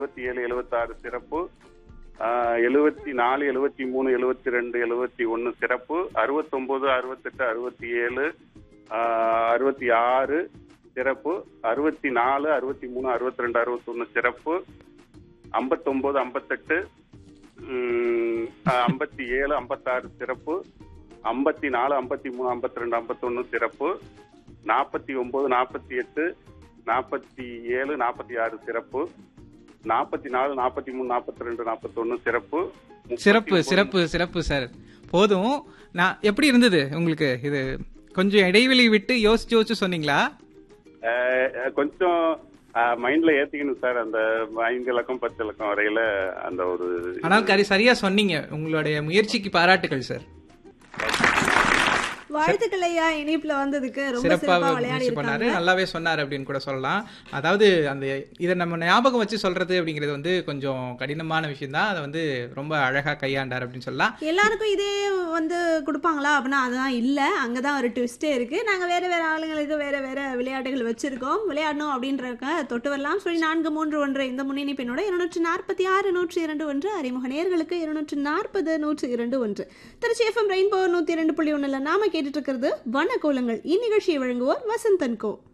எழுபத்தி ஏழு எழுபத்தாறு சிறப்பு எழுபத்தி நாலு எழுபத்தி மூணு எழுபத்தி ரெண்டு எழுபத்தி ஒன்னு சிறப்பு அறுபத்தொன்பது அறுபத்தெட்டு அறுபத்தி ஏழு அறுபத்தி ஆறு சிறப்பு அறுபத்தி நாலு அறுபத்தி மூணு அறுபத்தி ரெண்டு அறுபத்தொன்னு சிறப்பு ஐம்பத்தொன்பது ஐம்பத்தெட்டு ஐம்பத்தி ஏழு ஐம்பத்தாறு சிறப்பு ஐம்பத்தி நாலு ஐம்பத்தி மூணு ஐம்பத்தி ரெண்டு ஐம்பத்தொன்னு சிறப்பு நாற்பத்தி ஒன்பது நாற்பத்தி எட்டு நாற்பத்தி ஏழு நாற்பத்தி ஆறு சிறப்பு நாற்பத்தி நாலு நாற்பத்தி மூணு நாற்பத்தி ரெண்டு நாற்பத்தொன்னு சிறப்பு சிறப்பு சிறப்பு சிறப்பு சார் போதும் நான் எப்படி இருந்தது உங்களுக்கு இது கொஞ்சம் இடைவெளி விட்டு யோசிச்சு யோசிச்சு சொன்னீங்களா அஹ், கொஞ்சம் மைண்ட்ல ஏத்திக்கணும் சார் அந்த ஐந்து இலக்கம் பத்து இலக்கம் வரையில அந்த ஒரு ஆனால் கரி சரியா சொன்னீங்க உங்களுடைய முயற்சிக்கு பாராட்டுகள் சார் வாழ்த்துக்கள் ஐயா இணைப்புல வந்ததுக்கு ரொம்ப சிறப்பாக சிறப்பா விளையாடி முயற்சி பண்ணாரு இருக்காங்க நல்லாவே சொன்னார் அப்படின்னு கூட சொல்லலாம் அதாவது அந்த இதை நம்ம ஞாபகம் வச்சு சொல்றது அப்படிங்கிறது வந்து கொஞ்சம் கடினமான விஷயம் தான் அதை வந்து ரொம்ப அழகா கையாண்டார் அப்படின்னு சொல்லலாம் எல்லாருக்கும் இதே வந்து கொடுப்பாங்களா அப்படின்னா அதுதான் இல்ல அங்கதான் ஒரு ட்விஸ்டே இருக்கு நாங்க வேற வேற ஆளுங்களுக்கு வேற வேற விளையாட்டுகள் வச்சிருக்கோம் விளையாடணும் அப்படின்றக்க தொட்டு வரலாம் சொல்லி நான்கு மூன்று ஒன்று இந்த முன்னணி பெண்ணோட இருநூற்று நாற்பத்தி ஆறு நூற்றி இரண்டு ஒன்று அறிமுக நேர்களுக்கு இருநூற்று நாற்பது நூற்றி இரண்டு ஒன்று திருச்சி எஃப்எம் ரெயின்போ நூத்தி இரண்டு புள்ளி ஒண்ணுல நாம கேட்டுட்டு இருக்கிறது வண்ண கோலங்கள் இந்நிகழ்ச்சியை வழங்குவோர் வசந்தன் கோ